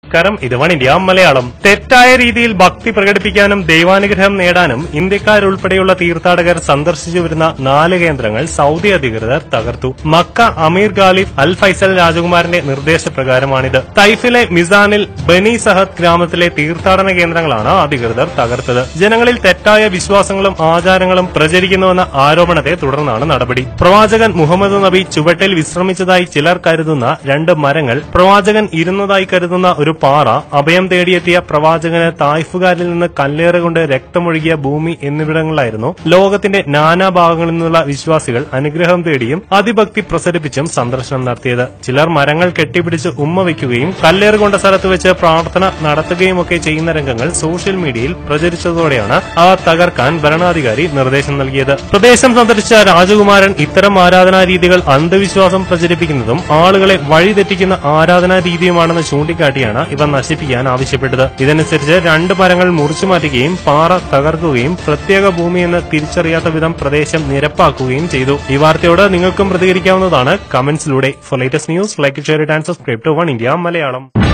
നമസ്കാരം ഇത് one India Malayalam തെറ്റായ രീതിയിൽ ഭക്തി പ്രകടിപ്പിക്കാനും ദൈവാനുഗ്രഹം നേടാനും ഇന്ത്യക്കാരുൾപ്പെടെയുള്ള തീർത്ഥാടകർ സന്ദർശിച്ചു വരുന്ന നാല് കേന്ദ്രങ്ങൾ സൗദി അധികൃതർ തകർത്തു മക്ക അമീർ ഖാലിഫ് അൽ ഫൈസൽ രാജകുമാരന്റെ നിർദ്ദേശപ്രകാരമാണിത് തൈഫിലെ മിസാനിൽ ബനി സഹദ് ഗ്രാമത്തിലെ തീർത്ഥാടന കേന്ദ്രങ്ങളാണ് അധികൃതർ തകർത്തത് ജനങ്ങളിൽ തെറ്റായ വിശ്വാസങ്ങളും ആചാരങ്ങളും പ്രചരിക്കുന്നുവെന്ന ആരോപണത്തെ തുടർന്നാണ് നടപടി പ്രവാചകൻ മുഹമ്മദ് നബി ചുവട്ടിൽ വിശ്രമിച്ചതായി ചിലർ കരുതുന്ന രണ്ട് മരങ്ങൾ പ്രവാചകൻ ഇരുന്നതായി കരുതുന്ന ഒരു പാറ അഭയം തേടിയെത്തിയ പ്രവാചകന് തായ്ഫുകാരിൽ നിന്ന് കല്ലേറുകൊണ്ട് രക്തമൊഴുകിയ ഭൂമി എന്നിവിടങ്ങളിലായിരുന്നു ലോകത്തിന്റെ നാനാഭാഗങ്ങളിൽ നിന്നുള്ള വിശ്വാസികൾ അനുഗ്രഹം തേടിയും അതിഭക്തി പ്രസരിപ്പിച്ചും സന്ദർശനം നടത്തിയത് ചിലർ മരങ്ങൾ കെട്ടിപ്പിടിച്ച് ഉമ്മ വയ്ക്കുകയും കല്ലേറുകൊണ്ട സ്ഥലത്ത് വെച്ച് പ്രാർത്ഥന നടത്തുകയും ഒക്കെ ചെയ്യുന്ന രംഗങ്ങൾ സോഷ്യൽ മീഡിയയിൽ പ്രചരിച്ചതോടെയാണ് അവ തകർക്കാൻ ഭരണാധികാരി നിർദ്ദേശം നൽകിയത് പ്രദേശം സന്ദർശിച്ച രാജകുമാരൻ ഇത്തരം ആരാധനാ രീതികൾ അന്ധവിശ്വാസം പ്രചരിപ്പിക്കുന്നതും ആളുകളെ വഴിതെറ്റിക്കുന്ന ആരാധനാ രീതിയുമാണെന്ന് ചൂണ്ടിക്കാട്ടിയാണ് ഇവ നശിപ്പിക്കാൻ ആവശ്യപ്പെട്ടത് ഇതനുസരിച്ച് രണ്ട് മരങ്ങൾ മുറിച്ചു മാറ്റുകയും പാറ തകർക്കുകയും പ്രത്യേക ഭൂമിയെന്ന് തിരിച്ചറിയാത്ത വിധം പ്രദേശം നിരപ്പാക്കുകയും ചെയ്തു ഈ വാർത്തയോട് നിങ്ങൾക്കും പ്രതികരിക്കാവുന്നതാണ് കമന്റ്സിലൂടെ for latest news like share and subscribe to one India Malayalam